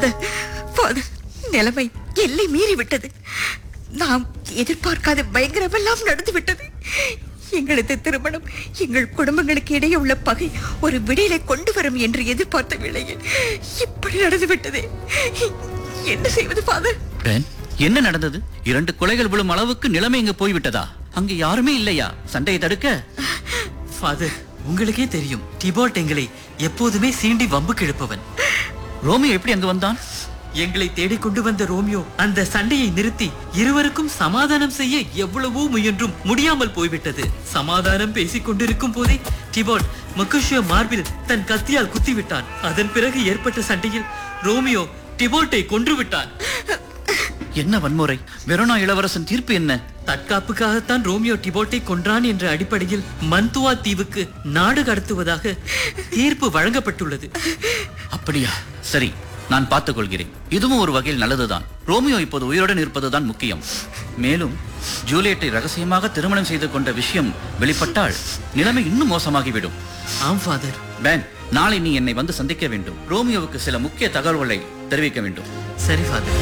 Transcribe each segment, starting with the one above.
Father father நிலைமை எல்லை மீறி விட்டது நாம் எதிர்பார்க்காத பயங்கரமெல்லாம் நடந்து விட்டது எங்களது திருமணம் எங்கள் குடும்பங்களுக்கு இடையே உள்ள பகை ஒரு விடையிலை கொண்டு வரும் என்று எதிர்பார்த்த வேளையில் இப்படி நடந்து விட்டதே என்ன செய்வது ஃபாதர் பென் என்ன நடந்தது இரண்டு கொலைகள் விழும் அளவுக்கு நிலைமை இங்கு போய்விட்டதா அங்கு யாருமே இல்லையா சண்டையை தடுக்க ஃபாதர் உங்களுக்கே தெரியும் டிபால்ட் எங்களை எப்போதுமே சீண்டி வம்பு கிழப்பவன் ரோமியோ எப்படி அங்கு வந்தான் எங்களை தேடிக் கொண்டு வந்த ரோமியோ அந்த சண்டையை நிறுத்தி இருவருக்கும் சமாதானம் செய்ய எவ்வளவோ முயன்றும் முடியாமல் போய்விட்டது சமாதானம் பேசிக் கொண்டிருக்கும் போதே டிபால்ட் மக்குஷியோ மார்பில் தன் கத்தியால் குத்திவிட்டான் அதன் பிறகு ஏற்பட்ட சண்டையில் ரோமியோ டிபால்ட்டை கொன்று விட்டான் என்ன வன்முறை வெரோனா இளவரசன் தீர்ப்பு என்ன தற்காப்புக்காகத்தான் ரோமியோ டிபோட்டை கொன்றான் என்ற அடிப்படையில் மந்துவா தீவுக்கு நாடு கடத்துவதாக தீர்ப்பு வழங்கப்பட்டுள்ளது அப்படியா சரி நான் பார்த்துக் கொள்கிறேன் இதுவும் ஒரு வகையில் நல்லதுதான் ரோமியோ இப்போது உயிருடன் இருப்பதுதான் முக்கியம் மேலும் ஜூலியட்டை ரகசியமாக திருமணம் செய்து கொண்ட விஷயம் வெளிப்பட்டால் நிலைமை இன்னும் மோசமாகிவிடும் ஆம் ஃபாதர் பேன் நாளை நீ என்னை வந்து சந்திக்க வேண்டும் ரோமியோவுக்கு சில முக்கிய தகவல்களை தெரிவிக்க வேண்டும் சரி ஃபாதர்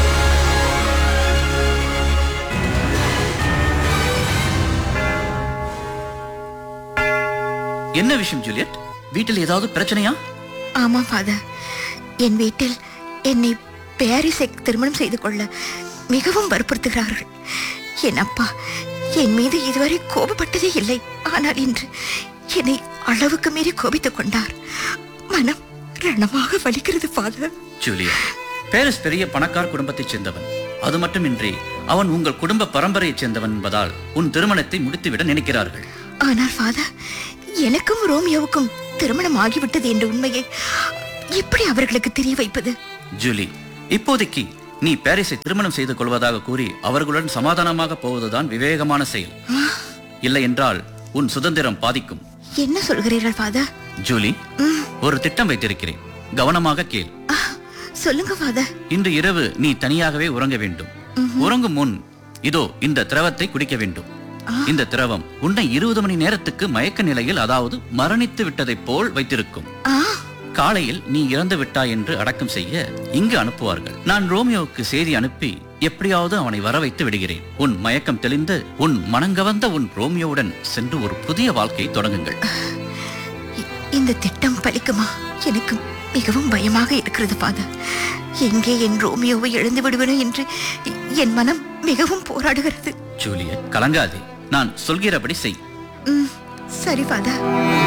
என்ன விஷயம் ஜூலியட் வீட்டில் ஏதாவது பிரச்சனையா ஆமா ஃபாதர் என் வீட்டில் என்னை பாரிஸை திருமணம் செய்து கொள்ள மிகவும் வற்புறுத்துகிறார்கள் என் அப்பா என் மீது இதுவரை கோபப்பட்டதே இல்லை ஆனால் இன்று என்னை அளவுக்கு மீறி கோபித்துக் கொண்டார் மனம் ரணமாக வலிக்கிறது ஃபாதர் ஜூலியட் பேரிஸ் பெரிய பணக்கார் குடும்பத்தைச் சேர்ந்தவன் அது மட்டுமின்றி அவன் உங்கள் குடும்ப பரம்பரையைச் சேர்ந்தவன் என்பதால் உன் திருமணத்தை முடித்துவிட நினைக்கிறார்கள் ஆனால் ஃபாதர் எனக்கும் ரோமியோவுக்கும் திருமணம் ஆகிவிட்டது என்ற உண்மையை எப்படி அவர்களுக்கு தெரிய வைப்பது ஜூலி இப்போதைக்கு நீ பாரிஸை திருமணம் செய்து கொள்வதாக கூறி அவர்களுடன் சமாதானமாக போவதுதான் விவேகமான செயல் இல்லை என்றால் உன் சுதந்திரம் பாதிக்கும் என்ன சொல்கிறீர்கள் ஃபாதர் ஜூலி ஒரு திட்டம் வைத்திருக்கிறேன் கவனமாக கேள் ஆ, சொல்லுங்க ஃபாதர் இன்று இரவு நீ தனியாகவே உறங்க வேண்டும் உறங்கும் முன் இதோ இந்த திரவத்தை குடிக்க வேண்டும் இந்த திரவம் உன்னை இருபது மணி நேரத்துக்கு மயக்க நிலையில் அதாவது மரணித்து விட்டதைப் போல் வைத்திருக்கும் ஆ காலையில் நீ இறந்து விட்டாய் என்று அடக்கம் செய்ய இங்கு அனுப்புவார்கள் நான் ரோமியோவுக்கு செய்தி அனுப்பி எப்படியாவது அவனை வர வைத்து விடுகிறேன் உன் மயக்கம் தெளிந்து உன் மனங்கவந்த உன் ரோமியோவுடன் சென்று ஒரு புதிய வாழ்க்கையை தொடங்குங்கள் இ- இந்த திட்டம் பலிக்குமா எனக்கு மிகவும் பயமாக இருக்கிறது ஃபாதர் எங்கே என் ரோமியோவை இழந்து விடுவேனோ என்று எ- என் மனம் மிகவும் போராடுகிறது ஜூலியட் கலங்காதே நான் சொல்கிறபடி செய் ம், சரி father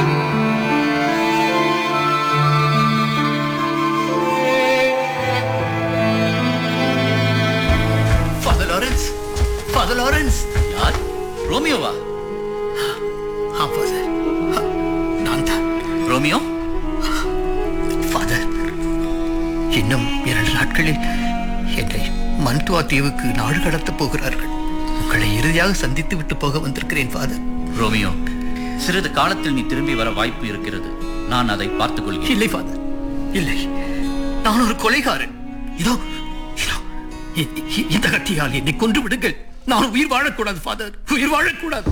father Lawrence father Lawrence யார் ரோமியோவா ஆ ஃபாதர் நான் தான் ரோமியோ ஃபாதர் இன்னும் இரண்டு நாட்களில் என்னை மன்துவா தீவுக்கு நாடு கடத்தப் போகிறார்கள் உங்களை இறுதியாக சந்தித்து விட்டு போக வந்திருக்கிறேன் ஃபாதர் ரோமியோ சிறிது காலத்தில் நீ திரும்பி வர வாய்ப்பு இருக்கிறது நான் அதை பார்த்துக் கொள்கிறேன் இல்லை ஃபாதர் இல்லை நான் ஒரு கொலைகாரன் இதோ இதோ இ- இ- இந்த கத்தியால் என்னை கொன்று விடுங்கள் நான் உயிர் வாழக்கூடாது ஃபாதர் உயிர் வாழக்கூடாது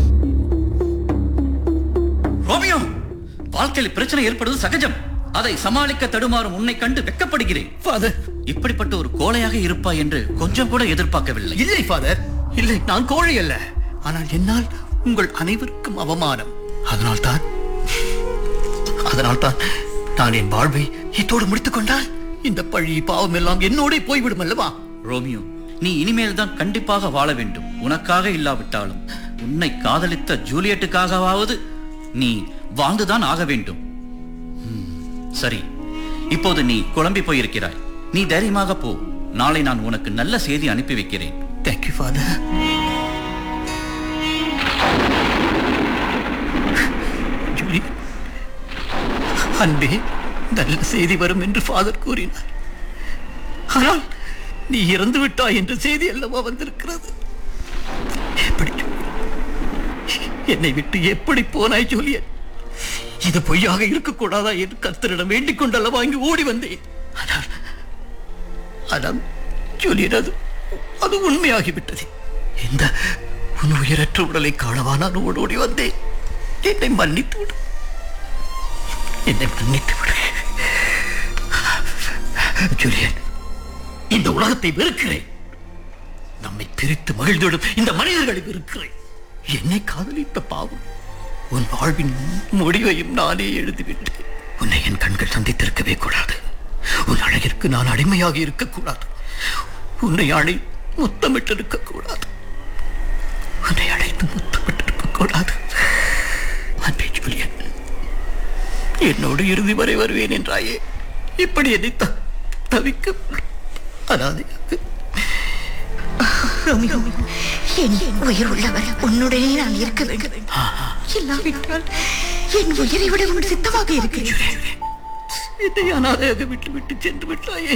ரோமியோ வாழ்க்கையில் பிரச்சனை ஏற்படுவது சகஜம் அதை சமாளிக்க தடுமாறும் உன்னை கண்டு வெட்கப்படுகிறேன் ஃபாதர் இப்படிப்பட்ட ஒரு கோழையாக இருப்பாய் என்று கொஞ்சம் கூட எதிர்பார்க்கவில்லை இல்லை ஃபாதர் இல்லை நான் கோழை அல்ல ஆனால் என்னால் உங்கள் அனைவருக்கும் அவமானம் அதனால்தான் அதனால்தான் நான் என் வாழ்வை இத்தோடு முடித்துக் கொண்டால் இந்த பழி பாவம் எல்லாம் என்னோட போய்விடும் அல்லவா ரோமியோ நீ இனிமேல் தான் கண்டிப்பாக வாழ வேண்டும் உனக்காக இல்லாவிட்டாலும் உன்னை காதலித்த ஜூலியட்டுக்காகவாவது நீ வாழ்ந்துதான் ஆக வேண்டும் ம், சரி இப்போது நீ குழம்பி போயிருக்கிறாய் நீ தைரியமாக போ நாளை நான் உனக்கு நல்ல செய்தி அனுப்பி வைக்கிறேன் தேங்க்யூ ஃபாதர் ஜூலி அன்பே நல்ல செய்தி வரும் என்று ஃபாதர் கூறினார் ஆனால் நீ இறந்து விட்டாய் என்ற செய்தி அல்லவா வந்திருக்கிறது எப்படி ஜூலி? என்னை விட்டு எப்படி போனாய் ஜூலியன் இது பொய்யாக இருக்கக்கூடாதா என்று கர்த்தரிடம் வேண்டிக் கொண்டல்லவா இங்கு ஓடி வந்தேன் ஆனால் ஆனால் ஜூலியன் அது அது உண்மையாகிவிட்டது இந்த உன் உயிரற்ற உடலை காணவா நான் ஓடோடி வந்தேன் என்னை மன்னித்து விடு என்னை மன்னித்து விடு ஜூலியன் இந்த உலகத்தை வெறுக்கிறேன் நம்மை பிரித்து மகிழ்ந்துவிடும் இந்த மனிதர்களை வெறுக்கிறேன் என்னை காதலித்த பாவம் உன் வாழ்வின் முடிவையும் நானே எழுதிவிட்டேன் உன்னை என் கண்கள் சந்தித்திருக்கவே கூடாது உன் அழகிற்கு நான் அடிமையாக இருக்கக்கூடாது உன்னை அழை முத்தமிட்டிருக்க கூடாது உன்னை அழைத்து முத்தமிட்டிருக்க கூடாது அன்பே ஜூலியன் என்னோடு இறுதி வரை வருவேன் என்றாயே இப்படி என்னை த- தவிக்க அனாதையாக ரோமியோ என் உயிர் உள்ளவர் உன்னுடனே நான் இருக்க வேண்டும் இல்லாவிட்டால் என் உயிரை விட உன் சித்தமாக இருக்கிறேன் என்னை அனாதையாக விட்டு விட்டு சென்று விட்டாயே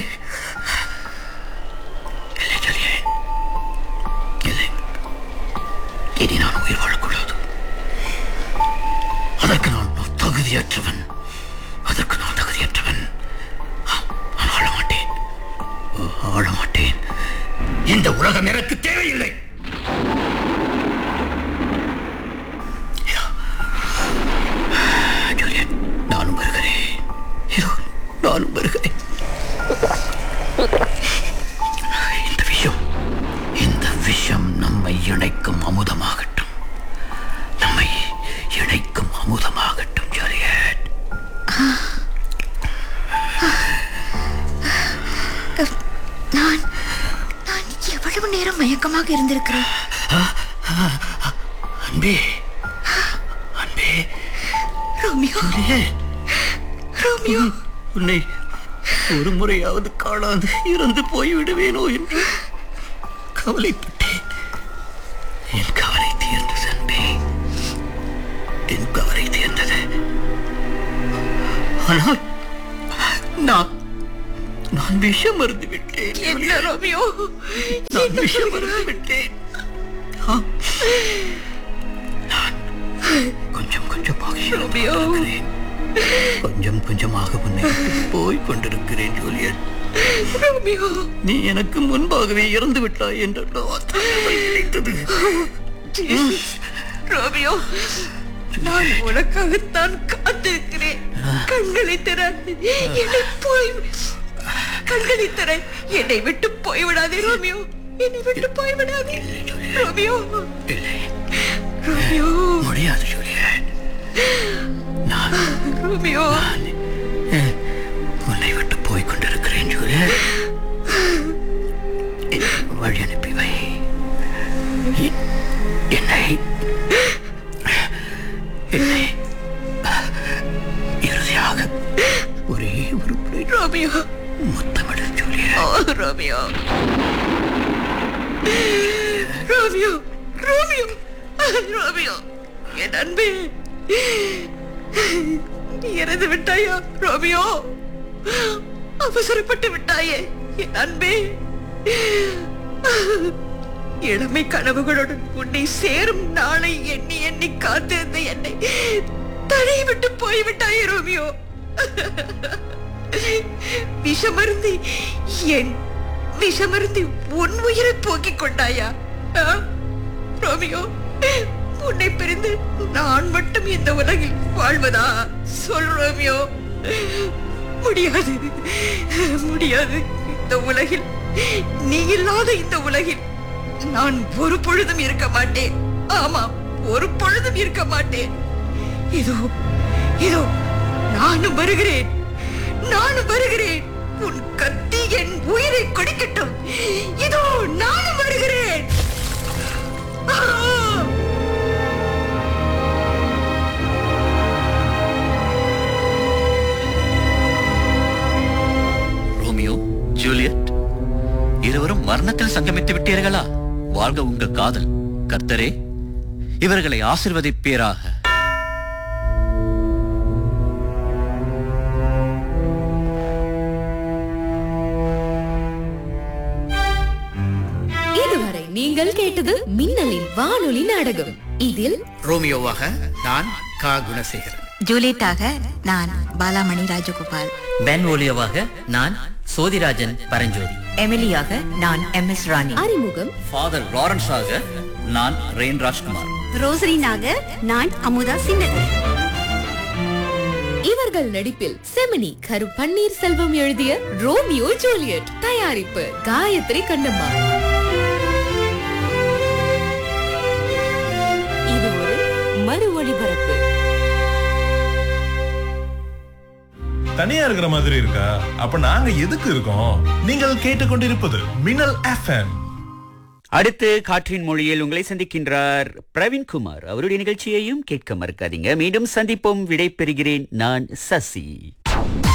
இல்லை ஜொலியே இல்லை இனி நான் உயிர் வாழக்கூடாது அதற்கு நான் தகுதியற்றவன் அதற்கு நான் தகுதியற்றவன் ஆம், நான் வாழ மாட்டேன் வாழ மாட்டேன் இந்த உலகம் எனக்கு தேவையில்லை ஜூலியட் நானும் வருகிறேன் இதோ நானும் வருகிறேன் இந்த விஷயம் இந்த விஷயம் நம்மை இணைக்கும் அமுதமாகட்டும் நம்மை இணைக்கும் அமுதமாகட்டும் ஜூலியட் நான் நான் எவ்வளவு நேரம் மயக்கமாக இருந்திருக்கிறேன் அன்பே அன்பே ரோமியோ ஜூலியட் ரோமியோ உன்னை ஒரு முறையாவது காணாது இறந்து போய்விடுவேனோ என்று கவலைப்பட்டேன் என் கவலை தீர்ந்தது அன்பே என் கவலை தீர்ந்தது ஆனால் நான் நான் விஷம் மருந்து விட்டேன் என்ன ரோமியோ நான் விஷம் மருந்து விட்டேன் ஆ. நான் கொஞ்சம் கொஞ்சமாக இறந்து கொண்டிருக்கிறேன். கொஞ்சம் கொஞ்சமாக உன்னை விட்டு போய் கொண்டிருக்கிறேன் ஜூலியட் ரோமியோ நீ எனக்கு முன்பாகவே இறந்து விட்டாய் என்ற தகவல் கிடைத்தது ரோமியோ நான் உனக்காகத்தான் காத்திருக்கிறேன் கண்களை திற என்னை போய் கண்களை திற என்னை விட்டு போய்விடாதே ரோமியோ என்னை விட்டு போய்விடாதே ரோமியோ இல்லை ரோமியோ முடியாது ஜூலியட் நான் ரோமியோ அஹ், உன்னை விட்டு போய் கொண்டிருக்கிறேன் ஜூலியட் என்னை வழி அனுப்பி வை எ- என்னை என்னை இறுதியாக ஒரே ஒரு முறை ரோமியோ முத்தமிட ஜூலியட் ஓ ரோமியோ ரோமியோ ரோமியோ ரோமியோ என் அன்பே நீ இறந்து விட்டாயா ரோமியோ அவசரப்பட்டு விட்டாயே என் அன்பே இளமை கனவுகளுடன் உன்னை சேரும் நாளை எண்ணி எண்ணி காத்திருந்த என்னை தடை விட்டு போய்விட்டாயே ரோமியோ விஷமருந்தி என் விஷமருந்தி உன் உயிரை போக்கிக் கொண்டாயா ஆ? ரோமியோ உன்னை பிரிந்து நான் மட்டும் இந்த உலகில் வாழ்வதா சொல் ரோமியோ முடியாது முடியாது இந்த உலகில் நீ இல்லாத இந்த உலகில் நான் ஒரு பொழுதும் இருக்க மாட்டேன் ஆமாம் ஒரு பொழுதும் இருக்க மாட்டேன் இதோ இதோ நானும் வருகிறேன் நானும் வருகிறேன் உன் கத்தி என் உயிரை கொடிக்கட்டும் இதோ நானும் வருகிறேன் ஆ! ரோமியோ ஜூலியட் இருவரும் மரணத்தில் சங்கமித்து விட்டீர்களா வாழ்க உங்கள் காதல் கர்த்தரே இவர்களை ஆசிர்வதிப்பீராக இதுவரை நீங்கள் கேட்டது மின்னலின் வானொலி நாடகம் இதில் ரோமியோவாக நான் கா குணசேகரன் ஜூலியட்டாக நான் பாலாமணி ராஜகோபால் பென் ஓலியோவாக நான் சோதிராஜன் பரஞ்சோதி எமிலியாக நான் எம் எஸ் ராணி அறிமுகம் ஃபாதர் லாரன்ஸாக நான் ரெயின் ராஜ்குமார் ரோசரினாக நான் அமுதா சின்னகர் இவர்கள் நடிப்பில் செமினி கரு பன்னீர் செல்வம் எழுதிய ரோமியோ ஜூலியட் தயாரிப்பு காயத்ரி கண்ணம்மா இது ஒரு மறு ஒளிபரப்பு தனியா இருக்கிற மாதிரி இருக்கா அப்ப நாங்க எதுக்கு இருக்கோம் நீங்கள் கேட்டுக்கொண்டிருப்பது மின்னல் எஃப்எம் அடுத்து காற்றின் மொழியில் உங்களை சந்திக்கின்றார் பிரவீன்குமார் அவருடைய நிகழ்ச்சியையும் கேட்க மறக்காதீங்க மீண்டும் சந்திப்போம் விடை பெறுகிறேன் நான் சசி